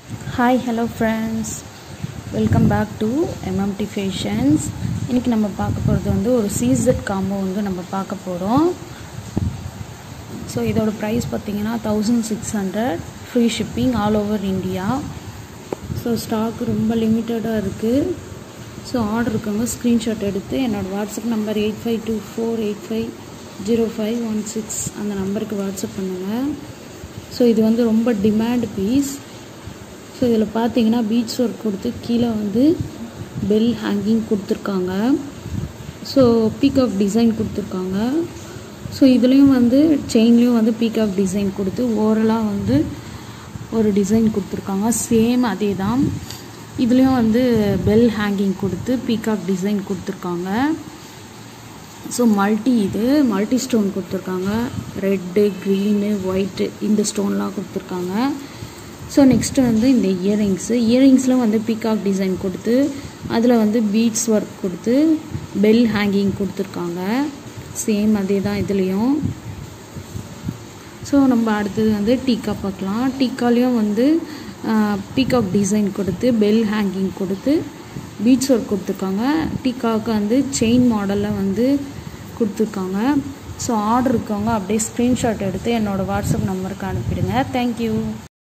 hi hello friends welcome back to MMT fashions இன்றைக்கி நம்ம பார்க்க போகிறது வந்து ஒரு சீசட் காம்போ வந்து நம்ம பார்க்க போகிறோம் ஸோ இதோட ப்ரைஸ் பார்த்தீங்கன்னா thousand six hundred free shipping all over India so stock ரொம்ப லிமிட்டடாக இருக்குது ஸோ ஆர்டர் இருக்கவங்க ஸ்க்ரீன்ஷாட் எடுத்து என்னோடய WhatsApp number eight five two four eight five zero five one six அந்த நம்பருக்கு வாட்ஸ்அப் பண்ணுங்கள் ஸோ இது வந்து ரொம்ப டிமாண்ட் பீஸ் ஸோ இதில் பார்த்தீங்கன்னா பீச் ஒர்க் கொடுத்து கீழே வந்து பெல் ஹேங்கிங் கொடுத்துருக்காங்க ஸோ பீகாக் டிசைன் கொடுத்துருக்காங்க ஸோ இதுலேயும் வந்து செயின்லேயும் வந்து பீகாக் டிசைன் கொடுத்து ஓரலாக வந்து ஒரு டிசைன் கொடுத்துருக்காங்க சேம் அதே தான் இதுலேயும் வந்து பெல் ஹேங்கிங் கொடுத்து பீகாக் டிசைன் கொடுத்துருக்காங்க ஸோ மல்டி இது மல்டி ஸ்டோன் கொடுத்துருக்காங்க ரெட்டு க்ரீனு ஒயிட்டு இந்த ஸ்டோன்லாம் கொடுத்துருக்காங்க ஸோ நெக்ஸ்ட்டு வந்து இந்த இயரிங்ஸு இயரிங்ஸில் வந்து பீகாக் டிசைன் கொடுத்து அதில் வந்து பீட்ஸ் ஒர்க் கொடுத்து பெல் ஹேங்கிங் கொடுத்துருக்காங்க சேம் அதே தான் இதுலேயும் ஸோ நம்ம அடுத்தது வந்து டீக்கா பார்க்கலாம் டீக்காலேயும் வந்து பீகாக் டிசைன் கொடுத்து பெல் ஹேங்கிங் கொடுத்து பீட்ஸ் ஒர்க் கொடுத்துருக்காங்க டீக்காவுக்கு வந்து செயின் மாடலில் வந்து கொடுத்துருக்காங்க ஸோ ஆர்டர் இருக்கவங்க அப்படியே ஸ்க்ரீன்ஷாட் எடுத்து என்னோடய வாட்ஸ்அப் நம்பருக்கு அனுப்பிடுங்க தேங்க்யூ